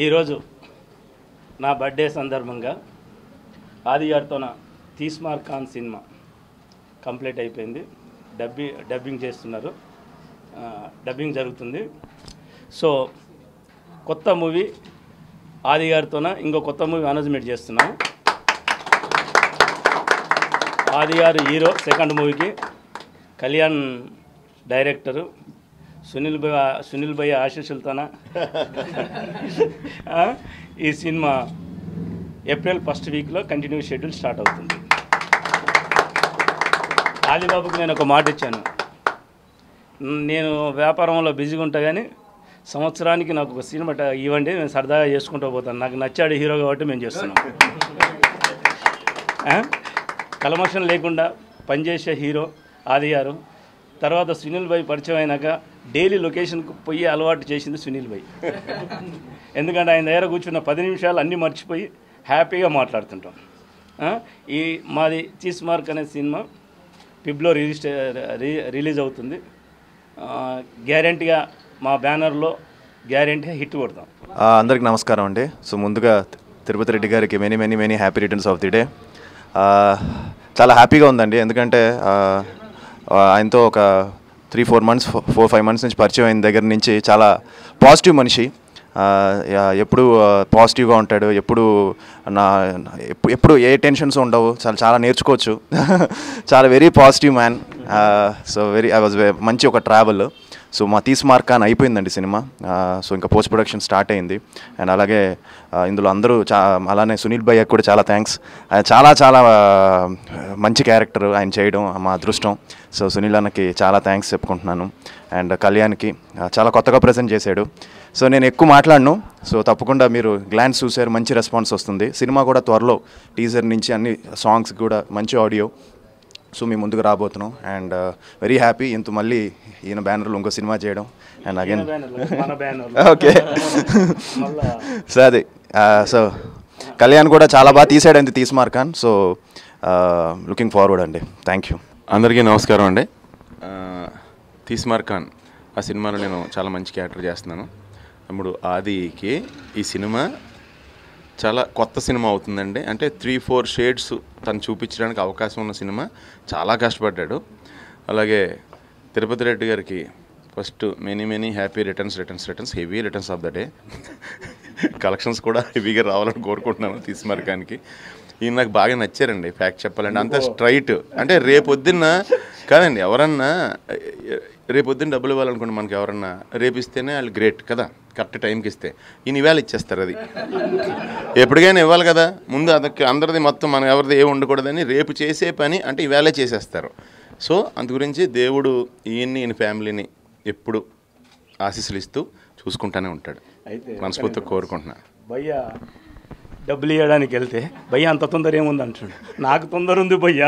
ఈరోజు నా బర్త్డే సందర్భంగా ఆది గారితోన తీస్మార్ ఖాన్ సినిమా కంప్లీట్ అయిపోయింది డబ్బి డబ్బింగ్ చేస్తున్నారు ఆ, డబ్బింగ్ జరుగుతుంది సో కొత్త మూవీ ఆది గారితోన ఇంకో కొత్త మూవీ అనౌన్స్మెంట్ చేస్తున్నాం ఆది గారు హీరో సెకండ్ మూవీకి కళ్యాణ్ డైరెక్టరు సునీల్ భయ్ సునీల్ భయ్య ఆశీస్సులతోన ఆ, ఈ సినిమా ఏప్రిల్ ఫస్ట్ వీక్లో కంటిన్యూ షెడ్యూల్ స్టార్ట్ అవుతుంది ఆదిబాబుకి నేను ఒక మాట ఇచ్చాను నేను వ్యాపారంలో బిజీగా ఉంటా కానీ సంవత్సరానికి నాకు ఒక సినిమా ట- ఇవ్వండి నేను సరదాగా చేసుకుంటూ పోతాను నాకు నచ్చాడు హీరో కాబట్టి మేము చేస్తున్నాం ఆ? కలమషం లేకుండా పనిచేసే హీరో ఆది గారు తర్వాత సునీల్ భాయ్ పరిచయం అయినాక డైలీ లొకేషన్కి పోయి అలవాటు చేసింది సునీల్ భాయ్ ఎందుకంటే ఆయన దగ్గర కూర్చున్న పది నిమిషాలు అన్నీ మర్చిపోయి హ్యాపీగా మాట్లాడుతుంటాం ఆ? ఈ మాది చీస్ మార్క్ అనే సినిమా పిబ్లో రిలీజ్ రి- రిలీజ్ అవుతుంది గ్యారంటీగా మా బ్యానర్లో గ్యారంటీగా హిట్ కొడతాం ఆ, అందరికి నమస్కారం అండి సో ముందుగా తిరుపతి రెడ్డి గారికి many many many happy returns of the day చాలా హ్యాపీగా ఉందండి ఎందుకంటే ఆ, ఆ, ఆయనతో ఒక three four months four five months నుంచి పరిచయం అయిన దగ్గర నుంచి చాలా పాజిటివ్ మనిషి ఆ, యా- ఎప్పుడు పాజిటివ్గా ఉంటాడు ఎప్పుడు నా ఎప్పుడు ఎప్పుడు ఏ టెన్షన్స్ ఉండవు చాలా చాలా నేర్చుకోవచ్చు చాలా very positive man so very I was మంచి ఒక ట్రావెల్ సో మా తీస్ మార్క్ అని అయిపోయిందండి సినిమా ఆ, సో ఇంకా పోస్ట్ ప్రొడక్షన్ స్టార్ట్ అయింది అండ్ అలాగే ఆ, ఇందులో అందరూ చా అలానే సునీల్ భయ్యకు కూడా చాలా థ్యాంక్స్ ఆయన చాలా చాలా ఆ, మంచి క్యారెక్టర్ ఆయన చేయడం మా అదృష్టం సో సునీల్ అన్నకి చాలా థ్యాంక్స్ చెప్పుకుంటున్నాను అండ్ కళ్యాణ్కి ఆ, చాలా కొత్తగా ప్రజెంట్ చేశాడు సో నేను ఎక్కువ మాట్లాడను సో తప్పకుండా మీరు గ్లాన్స్ చూశారు మంచి రెస్పాన్స్ వస్తుంది సినిమా కూడా త్వరలో టీజర్ నుంచి అన్ని సాంగ్స్ కూడా మంచి ఆడియో సో మీ ముందుకు రాబోతున్నాం అండ్ వెరీ హ్యాపీ ఇంత మళ్ళీ ఈయన బ్యానర్లో ఇంకో సినిమా చేయడం అండ్ అగైన్ మన బ్యానర్ ఓకే మళ్ళా సో అది సో కళ్యాణ్ కూడా చాలా బాగా తీసాడండి Tees Maar Khan so looking forward అండి థ్యాంక్ యూ అందరికీ నమస్కారం అండి ఆ, తీస్మార్ ఖాన్ ఆ సినిమాలో నేను చాలా మంచి క్యారెక్టర్ చేస్తున్నాను తమ్ముడు ఆదికి ఈ సినిమా చాలా కొత్త సినిమా అవుతుందండి అంటే త్రీ ఫోర్ షేడ్స్ తను చూపించడానికి అవకాశం ఉన్న సినిమా చాలా కష్టపడ్డాడు అలాగే తిరుపతి రెడ్డి గారికి first many many happy returns returns returns heavy returns of the day collections కూడా హెవీగా రావాలని కోరుకుంటున్నాను తీస్మార్కానికి ఈయన నాకు బాగా నచ్చారండి ఫ్యాక్ట్ చెప్పాలంటే అంత స్ట్రైట్ అంటే రేపొద్దున్న కాదండి ఎవరన్నా రేపొద్దున్న డబ్బులు ఇవ్వాలనుకోండి మనకి ఎవరన్నా రేపు ఇస్తేనే వాళ్ళు గ్రేట్ కదా కరెక్ట్ టైంకి ఇస్తే ఈయన ఇవాళ ఇచ్చేస్తారు అది ఎప్పటికైనా ఇవ్వాలి కదా ముందు అదొక అందరిది మొత్తం మనం ఎవరిది ఏ ఉండకూడదని రేపు చేసే పని అంటే ఇవాళే చేసేస్తారు సో అందు గురించి దేవుడు ఈయన్ని ఈయన ఫ్యామిలీని ఎప్పుడు ఆశీస్సులు ఇస్తూ చూసుకుంటానే ఉంటాడు అయితే మనస్ఫూర్తిగా కోరుకుంటున్నా భయ్య డబ్బులు ఇవ్వడానికి వెళ్తే భయ్య అంత తొందర ఏముంది అంటున్నాడు నాకు తొందర ఉంది భయ్య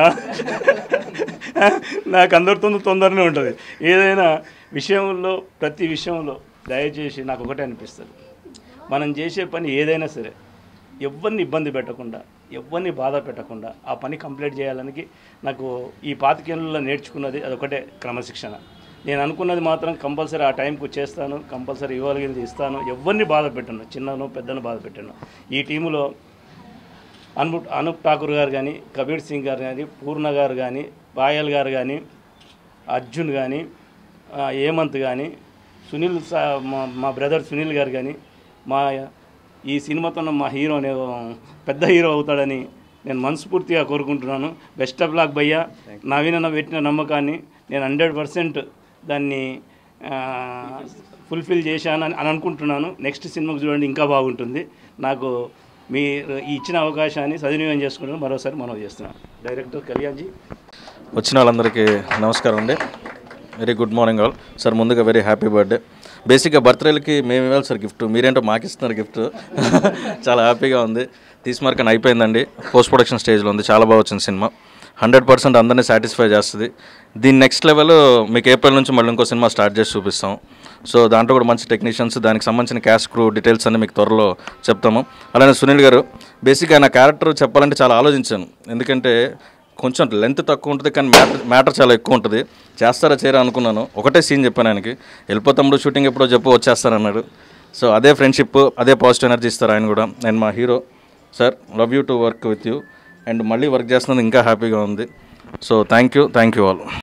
నాకు అందరితో తొందరనే ఉంటుంది ఏదైనా విషయంలో ప్రతి విషయంలో దయచేసి నాకు ఒకటే అనిపిస్తుంది మనం చేసే పని ఏదైనా సరే ఎవరిని ఇబ్బంది పెట్టకుండా ఎవరిని బాధ పెట్టకుండా ఆ పని కంప్లీట్ చేయాలని నాకు ఈ పాతికేళ్ళలో నేర్చుకున్నది అదొకటే క్రమశిక్షణ నేను అనుకున్నది మాత్రం కంపల్సరీ ఆ టైంకు చేస్తాను కంపల్సరీ ఇవ్వగలిగింది ఇస్తాను ఎవరిని బాధ పెట్టను చిన్నను పెద్దను బాధ పెట్టను ఈ టీములో అనూప్ అనూప్ ఠాకూర్ గారు కానీ కబీర్ సింగ్ గారు కానీ పూర్ణ గారు కానీ పాయల్ గారు కానీ అర్జున్ కానీ ఆ, హేమంత్ కానీ సునీల్ సా మా మా బ్రదర్ సునీల్ గారు కానీ మా ఈ సినిమాతో మా హీరో అనే పెద్ద హీరో అవుతాడని నేను మనస్ఫూర్తిగా కోరుకుంటున్నాను బెస్ట్ ఆఫ్ లాక్ భయ్య నవీన పెట్టిన నమ్మకాన్ని నేను హండ్రెడ్ పర్సెంట్ దాన్ని ఫుల్ఫిల్ చేశానని అని అనుకుంటున్నాను నెక్స్ట్ సినిమాకు చూడండి ఇంకా బాగుంటుంది నాకు మీరు ఈ ఇచ్చిన అవకాశాన్ని సద్వినియోగం చేసుకుంటూ మరోసారి మనవి చేస్తున్నాను డైరెక్టర్ కళ్యాణ్జీ వచ్చిన వాళ్ళందరికీ నమస్కారం అండి very good morning all sir ముందుగా వెరీ హ్యాపీ బర్త్డే బేసిక్గా బర్త్డేలకి మేము ఇవ్వాలి సార్ గిఫ్ట్ మీరేంటో మాకు ఇస్తున్నారు గిఫ్ట్ చాలా హ్యాపీగా ఉంది తీసుమార్కన్ అయిపోయిందండి పోస్ట్ ప్రొడక్షన్ స్టేజ్లో ఉంది చాలా బాగా వచ్చింది సినిమా హండ్రెడ్ పర్సెంట్ అందరినీ సాటిస్ఫై చేస్తుంది దీని నెక్స్ట్ లెవెల్ మీకు ఏప్రిల్ నుంచి మళ్ళీ ఇంకో సినిమా స్టార్ట్ చేసి చూపిస్తాం సో దాంట్లో కూడా మంచి టెక్నీషియన్స్ దానికి సంబంధించిన క్యాష్ క్రూ డీటెయిల్స్ అన్ని మీకు త్వరలో చెప్తాము అలానే సునీల్ గారు బేసిక్గా నా క్యారెక్టర్ చెప్పాలంటే చాలా ఆలోచించాను ఎందుకంటే కొంచెం లెంత్ తక్కువ ఉంటుంది కానీ మ్యాటర్ మ్యాటర్ చాలా ఎక్కువ ఉంటుంది చేస్తారా చేయరా అనుకున్నాను ఒకటే సీన్ చెప్పాను ఆయనకి వెళ్ళిపోతాముడు షూటింగ్ ఎప్పుడో చెప్పు వచ్చేస్తారన్నాడు సో అదే ఫ్రెండ్షిప్ అదే పాజిటివ్ ఎనర్జీ ఇస్తారు ఆయన కూడా నేను మా hero sir love you to work with you and మళ్ళీ వర్క్ చేస్తున్నది ఇంకా హ్యాపీగా ఉంది so thank you thank you all